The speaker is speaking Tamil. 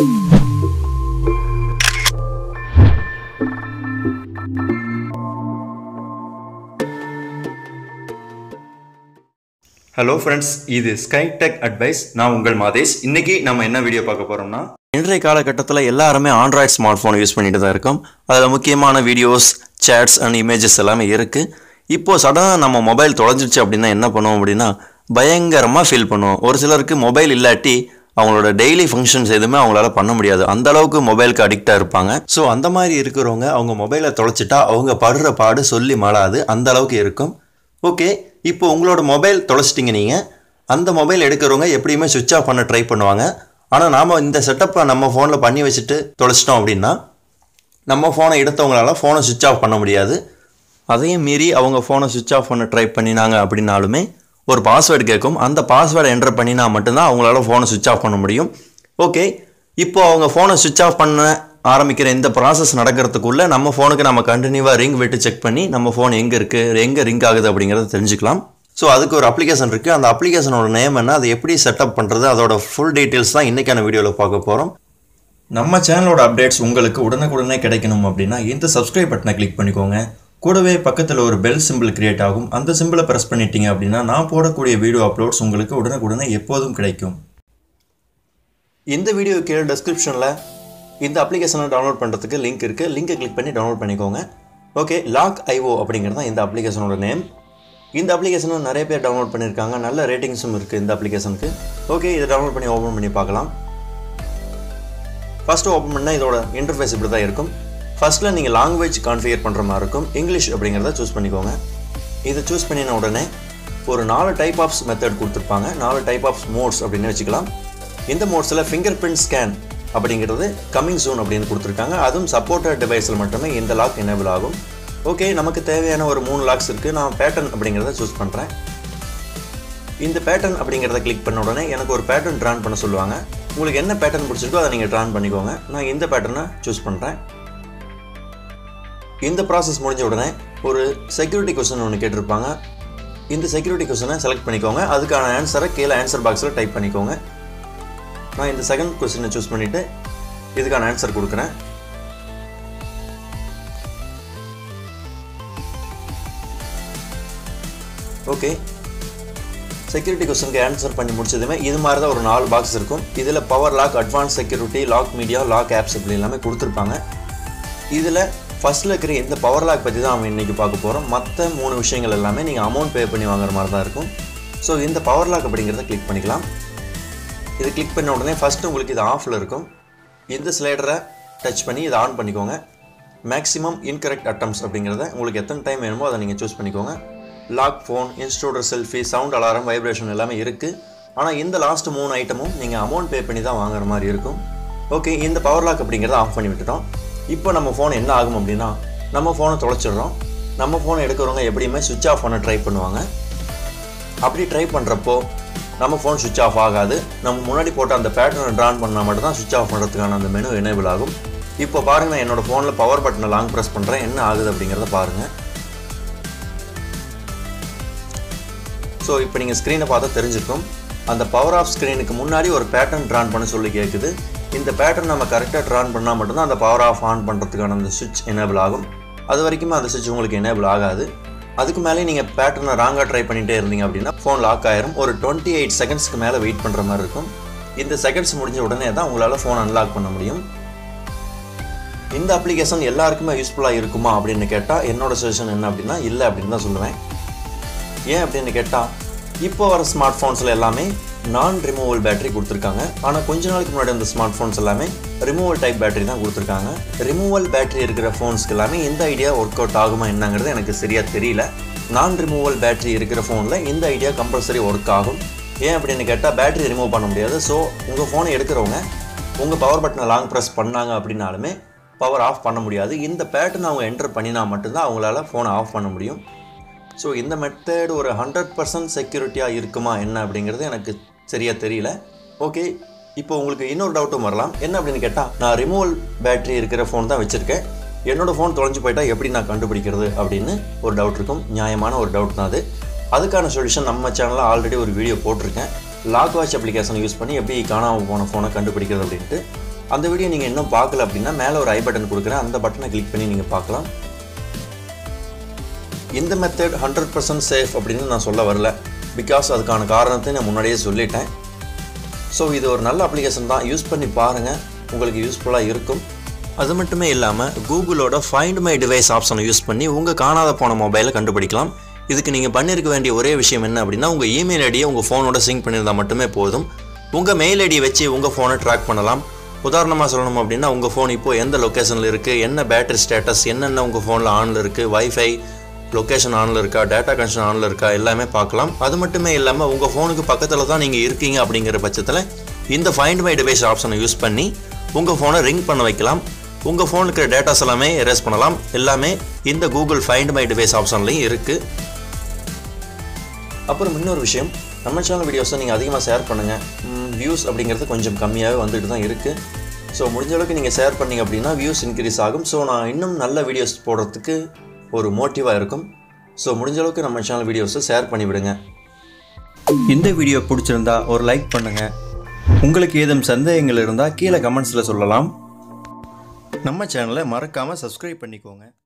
ஹலோ ஃப்ரெண்ட்ஸ் இது ஸ்கை டெக் அட்வைஸ் நான் உங்கள் மாதேஷ் இன்னைக்கு நம்ம என்ன வீடியோ பார்க்க போறோம்னா இன்றைய காலகட்டத்தில் எல்லாருமே ஆண்ட்ராய்ட் ஸ்மார்ட் ஃபோன் யூஸ் பண்ணிட்டு தான் இருக்கோம் அதில் முக்கியமான வீடியோஸ் சேட்ஸ் அண்ட் இமேஜஸ் எல்லாமே இருக்குது இப்போ சடனாக நம்ம மொபைல் தொலைஞ்சிருச்சு அப்படின்னா என்ன பண்ணுவோம் அப்படின்னா பயங்கரமாக ஃபீல் பண்ணுவோம் ஒரு சிலருக்கு மொபைல் இல்லாட்டி அவங்களோட டெய்லி ஃபங்க்ஷன்ஸ் எதுவுமே அவங்களால பண்ண முடியாது அந்த அளவுக்கு மொபைலுக்கு அடிக்டாக இருப்பாங்க ஸோ அந்த மாதிரி இருக்கிறவங்க அவங்க மொபைலை தொலைச்சிட்டா அவங்க படுற பாடு சொல்லி மாளாது அந்த அளவுக்கு இருக்கும் ஓகே இப்போ உங்களோட மொபைல் தொலைச்சிட்டிங்க நீங்கள் அந்த மொபைல் எடுக்கிறவங்க எப்படியுமே சுவிட்ச் ஆஃப் பண்ண ட்ரை பண்ணுவாங்க ஆனால் நாம் இந்த செட்டப்பை நம்ம ஃபோனில் பண்ணி வச்சுட்டு தொலைச்சிட்டோம் அப்படின்னா நம்ம ஃபோனை எடுத்தவங்களால ஃபோனை சுவிட்ச் ஆஃப் பண்ண முடியாது அதையும் மீறி அவங்க ஃபோனை சுவிட்ச் ஆஃப் பண்ண ட்ரை பண்ணினாங்க அப்படின்னாலுமே ஒரு பாஸ்வேர்டு கேட்கும் அந்த பாஸ்வேர்டை என்டர் பண்ணினா மட்டும்தான் அவங்களால ஃபோனை சுவிட்ச் ஆஃப் பண்ண முடியும் ஓகே இப்போ அவங்க ஃபோனை சுவிட்ச் ஆஃப் பண்ண ஆரம்பிக்கிற இந்த ப்ராசஸ் நடக்கிறதுக்குள்ளே நம்ம ஃபோனுக்கு நம்ம கண்டினியூவாக ரிங் விட்டு செக் பண்ணி நம்ம ஃபோன் எங்கே இருக்குது எங்கே ரிங் ஆகுது அப்படிங்கிறத தெரிஞ்சுக்கலாம் ஸோ அதுக்கு ஒரு அப்ளிகேஷன் இருக்குது அந்த அப்ளிகேஷனோட நேம் என்ன அதை எப்படி செட்டப் பண்ணுறது அதோட ஃபுல் டீட்டெயில்ஸ் தான் இன்றைக்கான வீடியோவில் பார்க்க போகிறோம் நம்ம சேனலோட அப்டேட்ஸ் உங்களுக்கு உடனுக்குடனே கிடைக்கணும் அப்படின்னா இந்த சப்ஸ்கிரைப் பட்டனை கிளிக் பண்ணிக்கோங்க கூடவே பக்கத்தில் ஒரு பெல் சிம்பிள் கிரியேட் ஆகும் அந்த சிம்பிளை ப்ரெஸ் பண்ணிட்டீங்க அப்படின்னா நான் போடக்கூடிய வீடியோ அப்லோட்ஸ் உங்களுக்கு உடனுக்குடனே எப்போதும் கிடைக்கும் இந்த வீடியோ கீழே டெஸ்கிரிப்ஷனில் இந்த அப்ளிகேஷனை டவுன்லோட் பண்ணுறதுக்கு லிங்க் இருக்குது லிங்கை கிளிக் பண்ணி டவுன்லோட் பண்ணிக்கோங்க ஓகே லாக் ஐஓ அப்படிங்கிறது தான் இந்த அப்ளிகேஷனோட நேம் இந்த அப்ளிகேஷனை நிறைய பேர் டவுன்லோட் பண்ணியிருக்காங்க நல்ல ரேட்டிங்ஸும் இருக்குது இந்த அப்ளிகேஷனுக்கு ஓகே இதை டவுன்லோட் பண்ணி ஓப்பன் பண்ணி பார்க்கலாம் ஃபஸ்ட்டு ஓப்பன் பண்ணால் இதோட இன்டர்ஃபேஸ் இப்படி தான் இருக்கும் ஃபஸ்ட்டில் நீங்கள் லாங்குவேஜ் கான்ஃபிகர் பண்ணுற மாதிரி இருக்கும் இங்கிலீஷ் அப்படிங்கிறத சூஸ் பண்ணிக்கோங்க இதை சூஸ் பண்ணின உடனே ஒரு நாலு டைப் ஆஃப்ஸ் மெத்தட் கொடுத்துருப்பாங்க நாலு டைப் ஆஃப் மோட்ஸ் அப்படின்னு வச்சுக்கலாம் இந்த மோட்ஸில் ஃபிங்கர் பிரிண்ட் ஸ்கேன் அப்படிங்கிறது கம்மிங் சூன் அப்படின்னு கொடுத்துருக்காங்க அதுவும் சப்போர்ட்டட் டிவைஸில் மட்டுமே இந்த லாக் எனேபிள் ஆகும் ஓகே நமக்கு தேவையான ஒரு மூணு லாக்ஸ் இருக்குது நான் பேட்டர்ன் அப்படிங்கிறத சூஸ் பண்ணுறேன் இந்த பேட்டர்ன் அப்படிங்கிறத கிளிக் பண்ண உடனே எனக்கு ஒரு பேட்டர்ன் ட்ரான் பண்ண சொல்லுவாங்க உங்களுக்கு என்ன பேட்டர்ன் பிடிச்சிருக்கோ அதை நீங்கள் ட்ரான் பண்ணிக்கோங்க நான் இந்த பேட்டர்னை சூஸ் பண்ணுறேன் இந்த ப்ராசஸ் முடிஞ்ச உடனே ஒரு செக்யூரிட்டி கொஸ்டின் ஒன்று கேட்டிருப்பாங்க இந்த செக்யூரிட்டி கொஸ்டினை செலக்ட் பண்ணிக்கோங்க அதுக்கான ஆன்சரை கீழே ஆன்சர் பாக்ஸில் டைப் பண்ணிக்கோங்க நான் இந்த செகண்ட் கொஸ்டினை சூஸ் பண்ணிவிட்டு இதுக்கான ஆன்சர் கொடுக்குறேன் ஓகே செக்யூரிட்டி கொஸ்டினுக்கு ஆன்சர் பண்ணி முடிச்சதுமே இது மாதிரி தான் ஒரு நாலு பாக்ஸ் இருக்கும் இதில் power lock advance security lock media lock apps இப்படி எல்லாமே கொடுத்துருப்பாங்க இதில் ஃபஸ்ட்டில் இருக்கிற இந்த பவர் லாக் பற்றி தான் அவங்க இன்றைக்கி பார்க்க போகிறோம் மற்ற மூணு விஷயங்கள் எல்லாமே நீங்கள் அமௌண்ட் பே பண்ணி வாங்குற மாதிரி தான் இருக்கும் ஸோ இந்த பவர் லாக் அப்படிங்கிறத கிளிக் பண்ணிக்கலாம் இது கிளிக் பண்ண உடனே ஃபஸ்ட்டு உங்களுக்கு இது ஆஃபில் இருக்கும் இந்த ஸ்லைடரை டச் பண்ணி இதை ஆன் பண்ணிக்கோங்க மேக்ஸிமம் இன்கரெக்ட் அட்டம்ஸ் அப்படிங்கிறத உங்களுக்கு எத்தனை டைம் வேணுமோ அதை நீங்கள் சூஸ் பண்ணிக்கோங்க lock phone intruder selfie sound alarm vibration எல்லாமே இருக்குது ஆனால் இந்த லாஸ்ட் மூணு ஐட்டமும் நீங்கள் அமௌண்ட் பே பண்ணி தான் வாங்குற மாதிரி இருக்கும் ஓகே இந்த பவர் லாக் அப்படிங்கிறத ஆஃப் பண்ணி விட்டுட்டோம் இப்போ நம்ம ஃபோன் என்ன ஆகும் அப்படின்னா நம்ம ஃபோனை தொலைச்சிடுறோம் நம்ம ஃபோனை எடுக்கிறவங்க எப்படியுமே சுவிட்ச் ஆஃப் பண்ண ட்ரை பண்ணுவாங்க அப்படி ட்ரை பண்ணுறப்போ நம்ம ஃபோன் சுவிட்ச் ஆஃப் ஆகாது நம்ம முன்னாடி போட்ட அந்த பேட்டர்னை ட்ரான் பண்ணால் மட்டும் தான் சுவிட்ச் ஆஃப் பண்ணுறதுக்கான அந்த மெனு எனேபிள் ஆகும் இப்போ பாருங்கள் நான் என்னோடய ஃபோனில் பவர் பட்டனை லாங் ப்ரெஸ் பண்ணுறேன் என்ன ஆகுது அப்படிங்கிறத பாருங்கள் ஸோ இப்போ நீங்கள் ஸ்க்ரீனை பார்த்தா தெரிஞ்சிருக்கும் அந்த பவர் ஆஃப் ஸ்க்ரீனுக்கு முன்னாடி ஒரு பேட்டர்ன் ட்ரான் பண்ண சொல்லி கேட்குது இந்த பேட்டர்ன் நம்ம கரெக்டாக ட்ரான் பண்ணால் மட்டும்தான் அந்த பவர் ஆஃப் ஆன் பண்ணுறதுக்கான அந்த சுவிட்ச் எனேபிள் ஆகும் அது வரைக்குமே அந்த சுவிட்ச் உங்களுக்கு எனேபிள் ஆகாது அதுக்கு மேலே நீங்கள் பேட்டர்னை ராங்காக ட்ரை பண்ணிகிட்டே இருந்தீங்க அப்படின்னா ஃபோன் லாக் ஆயிரும் ஒரு டுவெண்ட்டி எயிட் செகண்ட்ஸ்க்கு மேலே வெயிட் பண்ணுற மாதிரி இருக்கும் இந்த செகண்ட்ஸ் முடிஞ்ச உடனே தான் உங்களால் ஃபோன் அன்லாக் பண்ண முடியும் இந்த அப்ளிகேஷன் எல்லாருக்குமே யூஸ்ஃபுல்லாக இருக்குமா அப்படின்னு கேட்டால் என்னோட சஜஷன் என்ன அப்படின்னா இல்லை அப்படின்னு தான் சொல்லுவேன் ஏன் அப்படின்னு கேட்டால் இப்போ வர ஸ்மார்ட் ஃபோன்ஸில் எல்லாமே நான் ரிமூவல் பேட்டரி கொடுத்துருக்காங்க ஆனால் கொஞ்ச நாளைக்கு முன்னாடி அந்த ஸ்மார்ட் ஃபோன்ஸ் எல்லாமே ரிமூவல் டைப் பேட்டரி தான் கொடுத்துருக்காங்க ரிமூவல் பேட்டரி இருக்கிற ஃபோன்ஸ்க்கு எல்லாமே இந்த ஐடியா ஒர்க் அவுட் ஆகுமா என்னங்கிறது எனக்கு சரியாக தெரியல நான் ரிமூவல் பேட்டரி இருக்கிற ஃபோனில் இந்த ஐடியா கம்பல்சரி ஒர்க் ஆகும் ஏன் அப்படின்னு கேட்டால் பேட்டரி ரிமூவ் பண்ண முடியாது ஸோ உங்கள் ஃபோனை எடுக்கிறவங்க உங்கள் பவர் பட்டனை லாங் ப்ரெஸ் பண்ணாங்க அப்படின்னாலுமே பவர் ஆஃப் பண்ண முடியாது இந்த பேட்டர்ன் அவங்க என்டர் பண்ணினா மட்டும்தான் அவங்களால ஃபோனை ஆஃப் பண்ண முடியும் ஸோ இந்த மெத்தட் ஒரு ஹண்ட்ரட் பர்சன்ட் செக்யூரிட்டியாக இருக்குமா என்ன அப்படிங்கிறது எனக்கு சரியாக தெரியல ஓகே இப்போ உங்களுக்கு இன்னொரு டவுட்டும் வரலாம் என்ன அப்படின்னு கேட்டால் நான் ரிமூவல் பேட்டரி இருக்கிற ஃபோன் தான் வச்சுருக்கேன் என்னோடய ஃபோன் தொலைஞ்சு போயிட்டால் எப்படி நான் கண்டுபிடிக்கிறது அப்படின்னு ஒரு டவுட் இருக்கும் நியாயமான ஒரு டவுட் தான் அது அதுக்கான சொல்யூஷன் நம்ம சேனலில் ஆல்ரெடி ஒரு வீடியோ போட்டிருக்கேன் லாக் வாட்ச் அப்ளிகேஷன் யூஸ் பண்ணி எப்படி காணாமல் போன ஃபோனை கண்டுபிடிக்கிறது அப்படின்ட்டு அந்த வீடியோ நீங்கள் இன்னும் பார்க்கல அப்படின்னா மேலே ஒரு ஐ பட்டன் கொடுக்குறேன் அந்த பட்டனை கிளிக் பண்ணி நீங்கள் பார்க்கலாம் இந்த மெத்தட் ஹண்ட்ரட் பர்சன்ட் சேஃப் அப்படின்னு நான் சொல்ல வரல பிகாஸ் அதுக்கான காரணத்தை நான் முன்னாடியே சொல்லிட்டேன் ஸோ இது ஒரு நல்ல அப்ளிகேஷன் தான் யூஸ் பண்ணி பாருங்கள் உங்களுக்கு யூஸ்ஃபுல்லாக இருக்கும் அது மட்டுமே இல்லாமல் கூகுளோட ஃபைண்ட் மை டிவைஸ் ஆப்ஷனை யூஸ் பண்ணி உங்கள் காணாத போன மொபைலை கண்டுபிடிக்கலாம் இதுக்கு நீங்கள் பண்ணியிருக்க வேண்டிய ஒரே விஷயம் என்ன அப்படின்னா உங்கள் இமெயில் ஐடியை உங்கள் ஃபோனோட சிங்க் பண்ணியிருந்தால் மட்டுமே போதும் உங்கள் மெயில் ஐடியை வச்சு உங்கள் ஃபோனை ட்ராக் பண்ணலாம் உதாரணமாக சொல்லணும் அப்படின்னா உங்கள் ஃபோன் இப்போது எந்த லொக்கேஷனில் இருக்குது என்ன பேட்டரி ஸ்டேட்டஸ் என்னென்ன உங்கள் ஃபோனில் ஆனில் இருக்குது வைஃபை லொக்கேஷன் ஆனில் இருக்கா டேட்டா கனெக்ஷன் ஆனில் இருக்கா எல்லாமே பார்க்கலாம் அது மட்டுமே இல்லாமல் உங்கள் ஃபோனுக்கு பக்கத்தில் தான் நீங்கள் இருக்கீங்க அப்படிங்கிற பட்சத்தில் இந்த ஃபைண்ட் மை டிவைஸ் ஆப்ஷனை யூஸ் பண்ணி உங்கள் ஃபோனை ரிங் பண்ண வைக்கலாம் உங்கள் ஃபோனில் இருக்கிற டேட்டாஸ் எல்லாமே எரேஸ் பண்ணலாம் எல்லாமே இந்த கூகுள் ஃபைண்ட் மை டிவைஸ் ஆப்ஷன்லையும் இருக்குது அப்புறம் இன்னொரு விஷயம் நம்ம சேனல் வீடியோஸை நீங்கள் அதிகமாக ஷேர் பண்ணுங்கள் வியூஸ் அப்படிங்கிறது கொஞ்சம் கம்மியாகவே வந்துட்டு தான் இருக்குது ஸோ முடிஞ்ச அளவுக்கு நீங்கள் ஷேர் பண்ணீங்க அப்படின்னா வியூஸ் இன்க்ரீஸ் ஆகும் ஸோ நான் இன்னும் நல்ல வீடியோஸ் போடுறதுக்கு ஒரு மோட்டிவாக இருக்கும் ஸோ முடிஞ்ச அளவுக்கு நம்ம சேனல் வீடியோஸை ஷேர் பண்ணிவிடுங்க இந்த வீடியோ பிடிச்சிருந்தா ஒரு லைக் பண்ணுங்கள் உங்களுக்கு ஏதும் சந்தேகங்கள் இருந்தால் கீழே கமெண்ட்ஸில் சொல்லலாம் நம்ம சேனலை மறக்காமல் சப்ஸ்கிரைப் பண்ணிக்கோங்க